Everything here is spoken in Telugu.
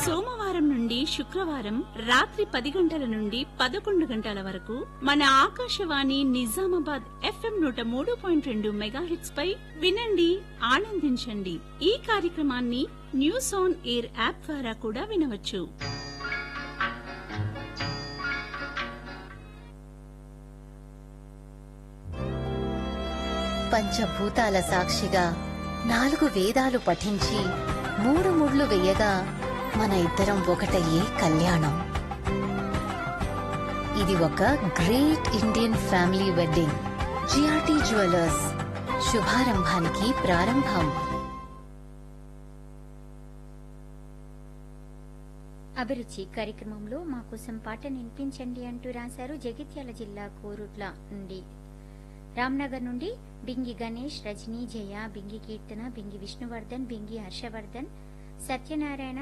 సోమవారం నుండి శుక్రవారం రాత్రి పది గంటల నుండి పదకొండు గంటల వరకు మన ఆకాశవాణి నిజామాబాద్ ఎఫ్ఎం నూట మూడు పాయింట్ రెండు మెగాహెట్స్ పై వినండి ఆనందించండి ఈ కార్యక్రమాన్ని న్యూస్ ఆన్ ఎయిర్ యాప్ ద్వారా కూడా వినవచ్చు పంచభూతాల సాక్షిగా నాలుగు వేదాలు పఠించి మూడు ముళ్ళు వేయగా మన ఇద్దరం ఒకటయ్యే కళ్యాణం ఇది ఒక great Indian family wedding G R T jewellers శుభారంభానికి ప్రారంభం అభిరుచి కార్యక్రమంలో మా కోసం పాట వినిపించండి అంటూ రాశారు జగిత్యాల జిల్లా కోరుట్ల నుండి రామ్నగర్ నుండి బింగి గణేష్ రజనీ జయ బింగి కీర్తన బింగి విష్ణువర్ధన్ బింగి హర్షవర్ధన్ సత్యనారాయణ